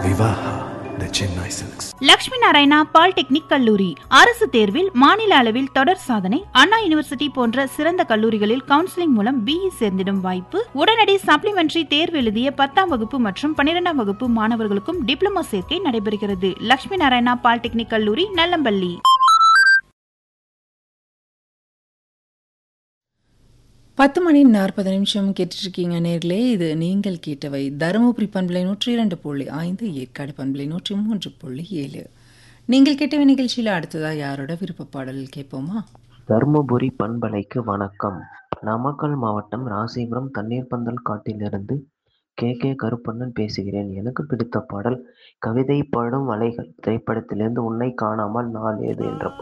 Vivaha the Chennai Silks. Lakshmi Narayana polytechnic கல்லூரி அரசு தேர்வில் மாநில அளவில் தொடர் சாதனை அண்ணா யூனிவர்சிட்டி போன்ற சிறந்த கல்லூரிகளில் கவுன்சிலிங் மூலம் பிஇ சேர்ந்திடும் வாய்ப்பு உடனடி சப்ளிமெண்டரி தேர்வு எழுதிய பத்தாம் வகுப்பு மற்றும் பன்னிரெண்டாம் வகுப்பு மாணவர்களுக்கும் டிப்ளமோ சேர்க்கை நடைபெறுகிறது லட்சுமி நாராயணா பாலிடெக்னிக் கல்லூரி நல்லம்பள்ளி பத்து மணி நாற்பது நிமிஷம் கேட்டுட்ருக்கீங்க நேர்களே இது நீங்கள் கேட்டவை தருமபுரி பண்பலை நூற்றி இரண்டு புள்ளி ஐந்து ஏற்காடு பண்பலை நூற்றி மூன்று புள்ளி ஏழு நீங்கள் கேட்டவை நிகழ்ச்சியில் அடுத்ததாக யாரோட விருப்ப பாடல் கேட்போமா தருமபுரி பண்பலைக்கு வணக்கம் நாமக்கல் மாவட்டம் ராசிபுரம் தண்ணீர் பந்தல் காட்டிலிருந்து கே கே கருப்பண்ணன் பேசுகிறேன் எனக்கு பிடித்த பாடல் கவிதை பாடும் அலைகள் திரைப்படத்திலிருந்து உன்னை காணாமல் நாள் ஏது என்ற